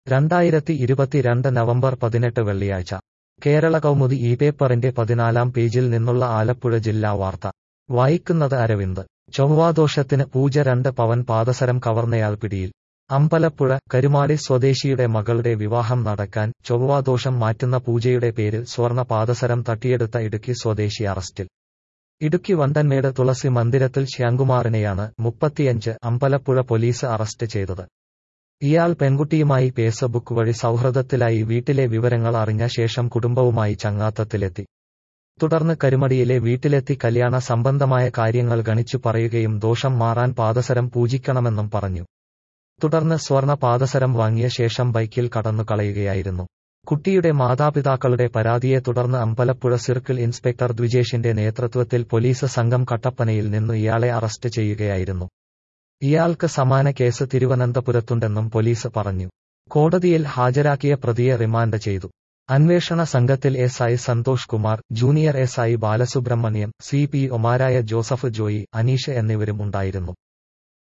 രണ്ടായിരത്തി ഇരുപത്തിരണ്ട് നവംബർ പതിനെട്ട് വെള്ളിയാഴ്ച കേരള കൗമുദി ഈ പേപ്പറിന്റെ പതിനാലാം പേജിൽ നിന്നുള്ള ആലപ്പുഴ ജില്ലാ വാർത്ത വായിക്കുന്നത് അരവിന്ദ് ചൊവ്വാദോഷത്തിന് പൂജ രണ്ട് പവൻ പാദസരം കവർന്നയാൾ പിടിയിൽ അമ്പലപ്പുഴ കരുമാടി സ്വദേശിയുടെ മകളുടെ വിവാഹം നടക്കാൻ ചൊവ്വാദോഷം മാറ്റുന്ന പൂജയുടെ പേരിൽ സ്വർണ പാദസരം തട്ടിയെടുത്ത ഇടുക്കി സ്വദേശി അറസ്റ്റിൽ ഇടുക്കി വണ്ടൻമേട് തുളസി മന്ദിരത്തിൽ ശ്യാംകുമാറിനെയാണ് മുപ്പത്തിയഞ്ച് അമ്പലപ്പുഴ പോലീസ് അറസ്റ്റ് ചെയ്തത് ഇയാൾ പെൺകുട്ടിയുമായി ഫേസ്ബുക്ക് വഴി സൗഹൃദത്തിലായി വീട്ടിലെ വിവരങ്ങൾ അറിഞ്ഞ ശേഷം കുടുംബവുമായി ചങ്ങാത്തത്തിലെത്തി തുടർന്ന് കരുമടിയിലെ വീട്ടിലെത്തി കല്യാണ സംബന്ധമായ കാര്യങ്ങൾ ഗണിച്ചു പറയുകയും ദോഷം മാറാൻ പാദസരം പൂജിക്കണമെന്നും പറഞ്ഞു തുടർന്ന് സ്വർണ പാദസരം വാങ്ങിയ ശേഷം ബൈക്കിൽ കടന്നു കളയുകയായിരുന്നു കുട്ടിയുടെ മാതാപിതാക്കളുടെ പരാതിയെ തുടർന്ന് അമ്പലപ്പുഴ സർക്കിൾ ഇൻസ്പെക്ടർ ദ്വിജേഷിന്റെ നേതൃത്വത്തിൽ പോലീസ് സംഘം കട്ടപ്പനയിൽ നിന്നു ഇയാളെ അറസ്റ്റ് ചെയ്യുകയായിരുന്നു ഇയാൾക്ക് സമാന കേസ് തിരുവനന്തപുരത്തുണ്ടെന്നും പോലീസ് പറഞ്ഞു കോടതിയിൽ ഹാജരാക്കിയ പ്രതിയെ റിമാൻഡ് ചെയ്തു അന്വേഷണ സംഘത്തിൽ S I Santhosh Kumar junior S I Balasubramaniam C P ഒമാരായ ജോസഫ് ജോയി അനീഷ് എന്നിവരും ഉണ്ടായിരുന്നു